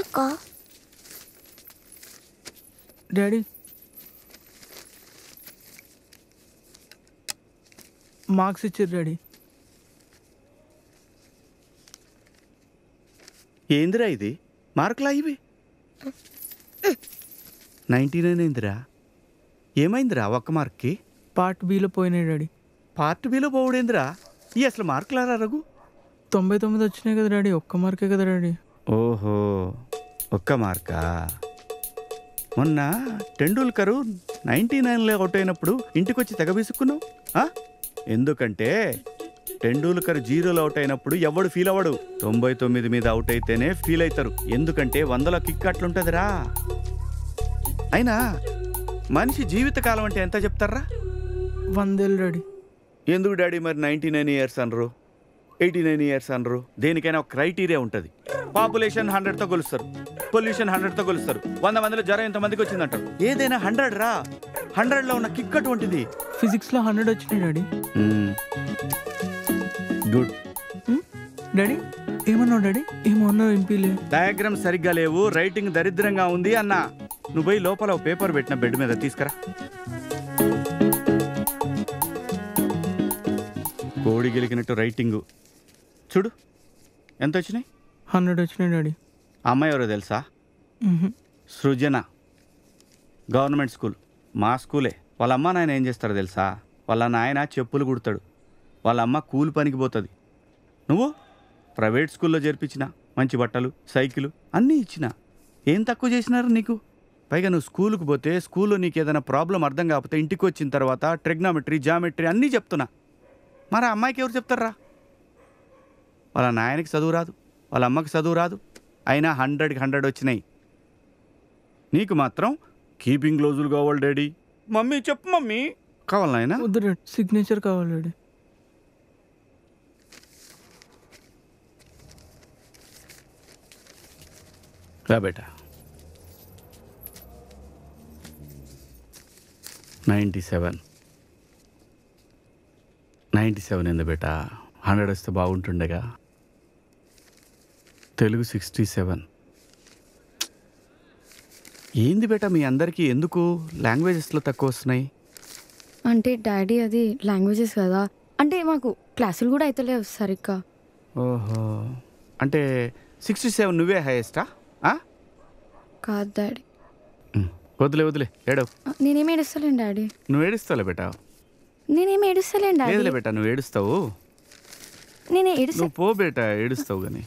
అక్క daddy marks ఇచ్చారు daddy ఏందిరా ఇది మార్కులా ఇవి నైంటీ నైన్ ఏందిరా ఏమైందిరా ఒక్క మార్క్కి పార్ట్ బిలో పోయినాయి డాడీ పార్ట్ బిలో పోవుడేందిరా ఈ అసలు మార్కులారా రఘు తొంభై తొమ్మిది వచ్చినాయి కదా డాడీ ఒక్క మార్కే కదా డాడీ ఓహో ఒక్క మార్కా మొన్న టెండూల్కరు నైంటీ నైన్లో అవుట్ అయినప్పుడు ఇంటికి వచ్చి తెగ విసుక్కున్నావు ఆ? ఎందుకంటే టెండూల్కర్ జీరోలో అవుట్ అయినప్పుడు ఎవడు ఫీల్ అవ్వడు తొంభై తొమ్మిది మీద అవుట్ అయితేనే ఫీల్ అవుతారు ఎందుకంటే వందలో కిక్ అట్లుంటుందిరా అయినా మనిషి జీవితకాలం అంటే ఎంత చెప్తారా వందేళ్ళు డాడీ ఎందుకు డాడీ మరి నైంటీ నైన్ ఇయర్స్ అనరు ఎయిటీ నైన్ ఇయర్స్ అనరు దేనికైనా ఒక క్రైటీరియా ఉంటుంది పాపులేషన్ హండ్రెడ్తో కొలుస్తారు పొల్యూషన్ హండ్రెడ్తో కొలుస్తారు వంద మందిలో జ్వరం ఎంతమందికి వచ్చిందంటారు ఏదైనా హండ్రెడ్ రా హండ్రెడ్లో ఉన్న కిక్ అటువంటిది ఫిజిక్స్లో హండ్రెడ్ వచ్చినాయి డాడీ గుడ్ డాడీ ఏమన్నావు డాడీ ఏమన్నావు ఎంపీలే డయాగ్రామ్ సరిగ్గా లేవు రైటింగ్ దరిద్రంగా ఉంది అన్న నువ్వు పోయి లోపల ఓ పేపర్ పెట్టిన బెడ్ మీద తీసుకురా కోడి గెలికినట్టు రైటింగు చూడు ఎంత వచ్చినాయి హండ్రెడ్ వచ్చినాయి డాడీ ఆ అమ్మాయి ఎవరో తెలుసా మ్హూ. సృజన గవర్నమెంట్ స్కూల్ మా స్కూలే వాళ్ళ అమ్మ నాయన ఏం చేస్తారో తెలుసా వాళ్ళ నాయన చెప్పులు కుడతాడు వాళ్ళ అమ్మ కూలి పనికి పోతుంది నువ్వు ప్రైవేట్ స్కూల్లో చేర్పించిన మంచి బట్టలు సైకిలు అన్నీ ఇచ్చిన ఏం తక్కువ చేసినారు నీకు పైగా నువ్వు స్కూల్కి పోతే స్కూల్లో నీకు ఏదైనా ప్రాబ్లం అర్థం కాకపోతే ఇంటికి వచ్చిన తర్వాత ట్రిగ్నామెట్రీ జామెట్రీ అన్నీ చెప్తున్నా మరి ఆ అమ్మాయికి ఎవరు చెప్తారా వాళ్ళ నాయనకి చదువు రాదు వాళ్ళ అమ్మకి చదువు రాదు అయినా హండ్రెడ్కి హండ్రెడ్ వచ్చినాయి నీకు మాత్రం కీపింగ్ గ్లోజులు కావాలి డాడీ మమ్మీ చెప్పు మమ్మీ కావాలి నాయనా వద్దు డాడీ సిగ్నేచర్ కావాలి డాడీ రా బేటా నైంటీ సెవెన్ నైంటీ సెవెన్ ఏంది బేటా హండ్రెడ్ వస్తే బాగుంటుండేగా తెలుగు సిక్స్టీ సెవెన్ ఏంది బేటా మీ అందరికీ ఎందుకు లాంగ్వేజెస్లో తక్కువ వస్తున్నాయి అంటే డాడీ అది లాంగ్వేజెస్ కదా అంటే మాకు క్లాసులు కూడా అయితలేవు సరిగ్గా ఓహో అంటే సిక్స్టీ సెవెన్ నువ్వే హైయెస్టా కాదు డాడీ వదిలే వదిలే ఏడవు ఆ, నేనేం ఏడుస్తలేను డాడీ నువ్వు ఏడుస్తావులే బేటా నేనేం ఏడుస్తలేను డాడీ లేదులే బేటా నువ్వు ఏడుస్తావు నేను ఏడుస్తా నువ్వు పో బేటా ఏడుస్తావు కానీ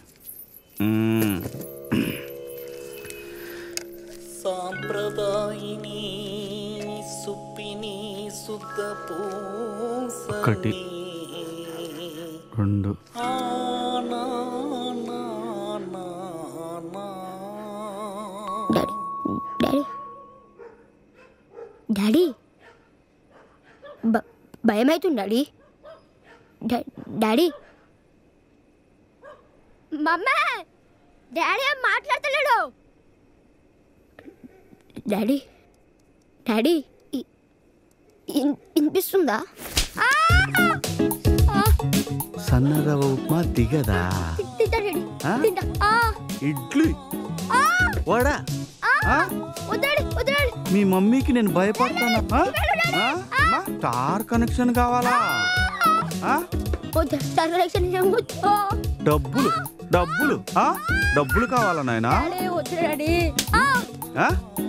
సాంప్రదాయిని సుప్పిని శుద్ధ ఒకటి. రెండు డాడీ డాడీ డాడీ బ- భయమవుతుంది డాడీ డా- డాడీ మమ్మీ డాడీ ఏం మాట్లాడతలేడు డాడీ డాడీ ఇ- ఇన్- వినిపిస్తుందా సన్నరవ ఉప్మా దిగదా తింటా డాడీ ఆ? తింటా ఆ, ఇడ్లీ వడా ఆ? వద్దాడి వద్దాడి మీ మమ్మీకి నేను భయపడతానా ఆ? ఆ? అమ్మా, స్టార్ కనెక్షన్ కావాలా ఆ? వద్దా స్టార్ కలెక్షన్ వద్దు డబ్బులు డబ్బులు ఆ? డబ్బులు కావాలా నాయనా డాడీ వద్దు డాడీ ఆ, ఆ?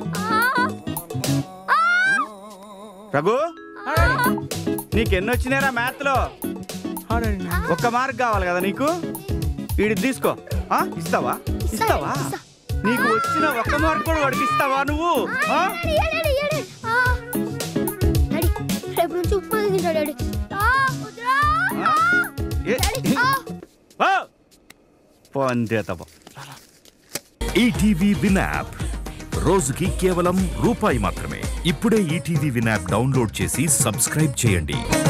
ఆ, రఘు నీకెన్నొచ్చినారా మ్యాథ్లో హా డాడీ ఒక్క మార్క్ కావాలి కదా నీకు వీడి తీసుకో ఆ? ఇస్తావా ఇస్తావా ఇస్తా. నీకు వచ్చిన ఒక్క మార్క్ కూడా వాడికి ఇస్తావా నువ్వు ఆ? డాడీ, డాడీ, డాడీ, ఆ. డాడీ రేపు నుంచి ఉప్మా తింటా డాడీ ఆ, వద్దురా. ఆ? ఏ? డాడీ, ఆ. ఓ! పో అంతే తప్ప ఈటీవీ విన్ యాప్ రోజుకి కేవలం రూపాయి మాత్రమే ఇప్పుడే ఈటీవీ విన్ యాప్ డౌన్లోడ్ చేసి సబ్స్క్రైబ్ చేయండి